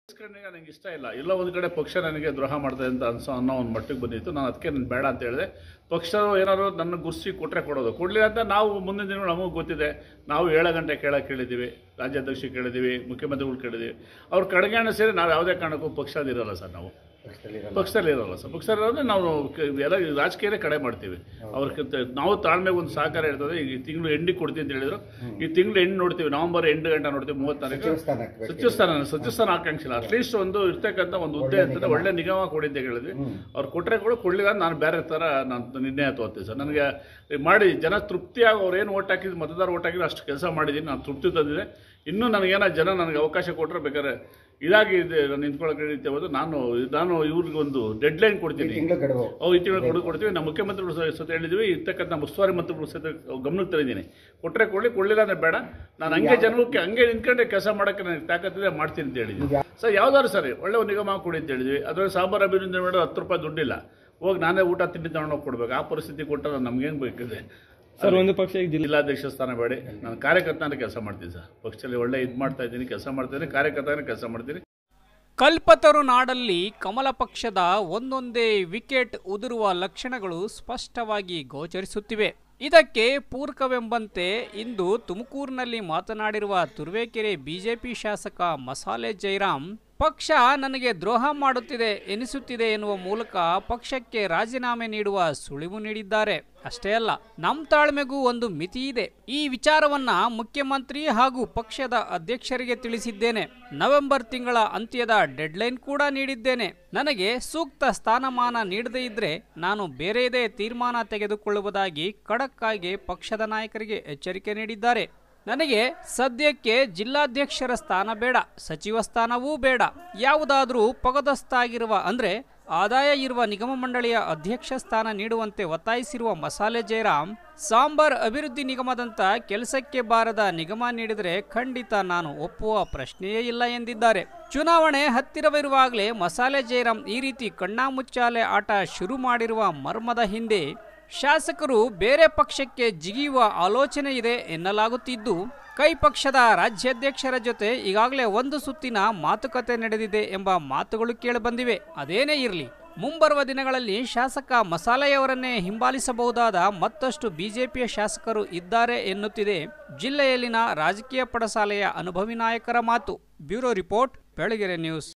ರಾಜಕಾರಣಿಗೆ ನನಗೆ ಇಷ್ಟ ಇಲ್ಲ ಎಲ್ಲ ಒಂದು ಕಡೆ ಪಕ್ಷ ನನಗೆ ದ್ರೋಹ ಮಾಡ್ತದೆ ಅಂತ ಅನ್ಸೋ ಅನ್ನೋ ಒಂದು ಮಟ್ಟಿಗೆ ಬಂದಿತ್ತು ನಾನು ಅದಕ್ಕೆ ನಾನು ಬೇಡ ಅಂತ ಹೇಳಿದೆ ಪಕ್ಷ ಏನಾದ್ರು ನನ್ನ ಗುರ್ಸಿ ಕೊಟ್ಟರೆ ಕೊಡೋದು ಕೊಡಲಿಲ್ಲ ಅಂತ ನಾವು ಮುಂದಿನ ದಿನಗಳು ನಮಗೂ ಗೊತ್ತಿದೆ ನಾವು ಏಳು ಗಂಟೆ ಕೇಳಕ್ಕೆ ಕೇಳಿದ್ದೀವಿ ರಾಜ್ಯಾಧ್ಯಕ್ಷ ಕೇಳಿದ್ದೀವಿ ಮುಖ್ಯಮಂತ್ರಿಗಳು ಕೇಳಿದ್ದೀವಿ ಅವ್ರ ಕಡೆಗಾಣ ಸೇರಿ ನಾವು ಯಾವುದೇ ಕಾರಣಕ್ಕೂ ಪಕ್ಷದಿರಲ್ಲ ಸರ್ ನಾವು ಪಕ್ಷದಲ್ಲಿ ಇರೋಲ್ಲ ಸರ್ ಪಕ್ಷದಲ್ಲಿ ಇರೋದ್ರೆ ನಾವು ಕ- ಎಲ್ಲ ರಾಜಕೀಯನೇ ಕಡೆ ಮಾಡ್ತೀವಿ ಅವ್ರ ಕ- ನಾವು ತಾಳ್ಮೆಗೆ ಒಂದು ಸಹಕಾರ ಇರ್ತದೆ ಈಗ ಈ ತಿಂಗಳು ಎಂಡಿಗೆ ಕೊಡ್ತೀವಿ ಅಂತ ಹೇಳಿದ್ರು ಈ ತಿಂಗಳು ಎಂಡ್ ನೋಡ್ತೀವಿ ನವೆಂಬರ್ ಎಂಟು ಗಂಟೆ ನೋಡ್ತೀವಿ ಮೂವತ್ತು ತಾರೀಕು ಸಚಿವ ಸ್ಥಾನಕ್ಕೆ ಬೇಕು. ಸಚಿವ ಸ್ಥಾನ ಸಚಿವ ಸ್ಥಾನ ಆಕಾಂಕ್ಷೆ ಇಲ್ಲ ಅಟ್ಲೀಸ್ಟ್ ಒಂದು ಇರ್ತಕ್ಕಂಥ ಒಂದು ಹುದ್ದೆ ಅಂತಂದ್ರೆ ಒಳ್ಳೆ ನಿಗಮ ಕೊಡಿ ಅಂತ ಹೇಳಿದ್ವಿ ಅವ್ರು ಕೊಟ್ಟರೆ ಕೂಡ ಕೊಡ್ಲಿಲ್ಲ ಅಂದ್ರೆ ನಾನು ಬೇರೆ ಥರ ನಾನು ನಿರ್ಣಯ ತಗೋತೀನಿ ಸರ್ ನನಗೆ ಮಾಡಿ ಜನ ತೃಪ್ತಿಯಾಗಿ ಅವ್ರು ಏನು ಓಟ್ ಹಾಕಿದ್ರು ಮತದಾರ ಓಟ್ ಹಾಕಿದ್ರು ಅಷ್ಟು ಕೆಲಸ ಮಾಡಿದ್ದೀನಿ ನಾನು ತೃಪ್ತಿ ತಂದಿದೆ ಇನ್ನೂ ನನಗೇನೋ ಜನ ನನಗೆ ಅವಕಾಶ ಕೊಟ್ಟರೆ ಬೇಕಾದ್ರೆ ಇದಾಗಿ ಇದೆ ನಾನು ನಿಂತ್ಕೊಳ್ಳೋಕೆ ರೀತಿ ಹೋದು ನಾನು ನಾನು ಇವ್ರಿಗೆ ಒಂದು ಡೆಡ್ ಲೈನ್ ಈ ಕೊಡ್ತೀನಿ ತಿಂಗಳು ಗಡುವು ಅವು ಈ ತಿಂಗಳು ಕೊಡು ಕೊಡ್ತೀವಿ ನಮ್ಮ ಮುಖ್ಯಮಂತ್ರಿಗಳು ಸಹ ಸತ ಹೇಳಿದ್ವಿ ಇರ್ತಕ್ಕಂಥ ಉಸ್ತುವಾರಿ ಮಂತ್ರಿಗಳು ಸಹಿತ ಗಮನಕ್ಕೆ ತಂದಿದ್ದೀನಿ ಕೊಟ್ಟರೆ ಕೊಡಲಿ ಕೊಡಲಿಲ್ಲ ಅಂದ್ರೆ ಬೇಡ ನಾನು ಹಂಗೆ ಜನಕ್ಕೆ ಹಂಗೆ ನಿಂತ್ಕೊಂಡೆ ಕೆಲಸ ಮಾಡೋಕ್ಕೆ ನನಗೆ ತಾಕತ್ತಿದೆ ಮಾಡ್ತೀನಿ ಅಂತ ಹೇಳಿದ್ವಿ ಸರ್ ಯಾವ್ದಾದ್ರು ಸರಿ ಒಳ್ಳೆ ಒಂದು ನಿಗಮ ಕೊಡಿ ಅಂತ ಹೇಳಿದ್ವಿ ಅದರಲ್ಲಿ ಸಾಂಬಾರು ಅಭಿವೃದ್ಧಿ ಮಾಡೋದು ಹತ್ತು ರೂಪಾಯಿ ದುಡ್ಡಿಲ್ಲ ಹೋಗಿ ನಾನೇ ಊಟ ತಿಂಡಿ ತಗೊಂಡೋಗಿ ಕೊಡ್ಬೇಕು ಆ ಪರಿಸ್ಥಿತಿ ಕೊಟ್ಟರೆ ನಮ್ಗೇನು ಬೇಕಿದೆ ಸರ್ ಒಂದು ಪಕ್ಷ ಈಗ ಜಿಲ್ಲಾ ಜಿಲ್ಲಾಧ್ಯಕ್ಷ ಸ್ಥಾನ ಬೇಡಿ ನಾನು ಕಾರ್ಯಕರ್ತನ ಕೆಲಸ ಮಾಡ್ತೀನಿ ಸರ್ ಪಕ್ಷದಲ್ಲಿ ಒಳ್ಳೆ ಇದು ಮಾಡ್ತಾ ಇದ್ದೀನಿ ಕೆಲಸ ಮಾಡ್ತಾ ಇದ್ದೀನಿ ಕಾರ್ಯಕರ್ತನ ಕೆಲಸ ಮಾಡ್ತೀನಿ ಕಲ್ಪತರು ನಾಡಲ್ಲಿ ಕಮಲ ಪಕ್ಷದ ಒಂದೊಂದೇ ವಿಕೆಟ್ ಉದುರುವ ಲಕ್ಷಣಗಳು ಸ್ಪಷ್ಟವಾಗಿ ಗೋಚರಿಸುತ್ತಿವೆ ಇದಕ್ಕೆ ಪೂರಕವೆಂಬಂತೆ ಇಂದು ತುಮಕೂರಿನಲ್ಲಿ ಮಾತನಾಡಿರುವ ತುರುವೇಕೆರೆ ಬಿಜೆಪಿ ಶಾಸಕ ಮಸಾಲೆ ಜೈರಾಮ್ ಪಕ್ಷ ನನಗೆ ದ್ರೋಹ ಮಾಡುತ್ತಿದೆ ಎನಿಸುತ್ತಿದೆ ಎನ್ನುವ ಮೂಲಕ ಪಕ್ಷಕ್ಕೆ ರಾಜೀನಾಮೆ ನೀಡುವ ಸುಳಿವು ನೀಡಿದ್ದಾರೆ ಅಷ್ಟೇ ಅಲ್ಲ ನಮ್ಮ ತಾಳ್ಮೆಗೂ ಒಂದು ಮಿತಿ ಇದೆ ಈ ವಿಚಾರವನ್ನ ಮುಖ್ಯಮಂತ್ರಿ ಹಾಗೂ ಪಕ್ಷದ ಅಧ್ಯಕ್ಷರಿಗೆ ತಿಳಿಸಿದ್ದೇನೆ ನವೆಂಬರ್ ತಿಂಗಳ ಅಂತ್ಯದ ಡೆಡ್ಲೈನ್ ಕೂಡ ನೀಡಿದ್ದೇನೆ ನನಗೆ ಸೂಕ್ತ ಸ್ಥಾನಮಾನ ನೀಡದೇ ಇದ್ರೆ ನಾನು ಬೇರೆಯದೇ ತೀರ್ಮಾನ ತೆಗೆದುಕೊಳ್ಳುವುದಾಗಿ ಖಡಕ್ ಆಗಿ ಪಕ್ಷದ ನಾಯಕರಿಗೆ ಎಚ್ಚರಿಕೆ ನೀಡಿದ್ದಾರೆ ನನಗೆ ಸದ್ಯಕ್ಕೆ ಜಿಲ್ಲಾಧ್ಯಕ್ಷರ ಸ್ಥಾನ ಬೇಡ ಸಚಿವ ಸ್ಥಾನವೂ ಬೇಡ ಯಾವುದಾದ್ರೂ ಪಗದಸ್ತಾಗಿರುವ ಅಂದ್ರೆ ಆದಾಯ ಇರುವ ನಿಗಮ ಮಂಡಳಿಯ ಅಧ್ಯಕ್ಷ ಸ್ಥಾನ ನೀಡುವಂತೆ ಒತ್ತಾಯಿಸಿರುವ ಮಸಾಲೆ ಜಯರಾಮ್ ಸಾಂಬಾರ್ ಅಭಿವೃದ್ಧಿ ನಿಗಮದಂತ ಕೆಲಸಕ್ಕೆ ಬಾರದ ನಿಗಮ ನೀಡಿದರೆ ಖಂಡಿತ ನಾನು ಒಪ್ಪುವ ಪ್ರಶ್ನೆಯೇ ಇಲ್ಲ ಎಂದಿದ್ದಾರೆ ಚುನಾವಣೆ ಹತ್ತಿರವಿರುವಾಗಲೇ ಮಸಾಲೆ ಜಯರಾಮ್ ಈ ರೀತಿ ಕಣ್ಣಾಮುಚ್ಚಾಲೆ ಆಟ ಶುರು ಮಾಡಿರುವ ಮರ್ಮದ ಹಿಂದೆ ಶಾಸಕರು ಬೇರೆ ಪಕ್ಷಕ್ಕೆ ಜಿಗಿಯುವ ಆಲೋಚನೆ ಇದೆ ಎನ್ನಲಾಗುತ್ತಿದ್ದು ಕೈ ಪಕ್ಷದ ರಾಜ್ಯಾಧ್ಯಕ್ಷರ ಜೊತೆ ಈಗಾಗಲೇ ಒಂದು ಸುತ್ತಿನ ಮಾತುಕತೆ ನಡೆದಿದೆ ಎಂಬ ಮಾತುಗಳು ಕೇಳಿಬಂದಿವೆ ಅದೇನೇ ಇರಲಿ ಮುಂಬರುವ ದಿನಗಳಲ್ಲಿ ಶಾಸಕ ಮಸಾಲೆಯವರನ್ನೇ ಹಿಂಬಾಲಿಸಬಹುದಾದ ಮತ್ತಷ್ಟು ಬಿಜೆಪಿಯ ಶಾಸಕರು ಇದ್ದಾರೆ ಎನ್ನುತ್ತಿದೆ ಜಿಲ್ಲೆಯಲ್ಲಿನ ರಾಜಕೀಯ ಪಡಸಾಲೆಯ ಅನುಭವಿ ನಾಯಕರ ಮಾತು ಬ್ಯೂರೋ ರಿಪೋರ್ಟ್ ಬೆಳಗೆರೆ ನ್ಯೂಸ್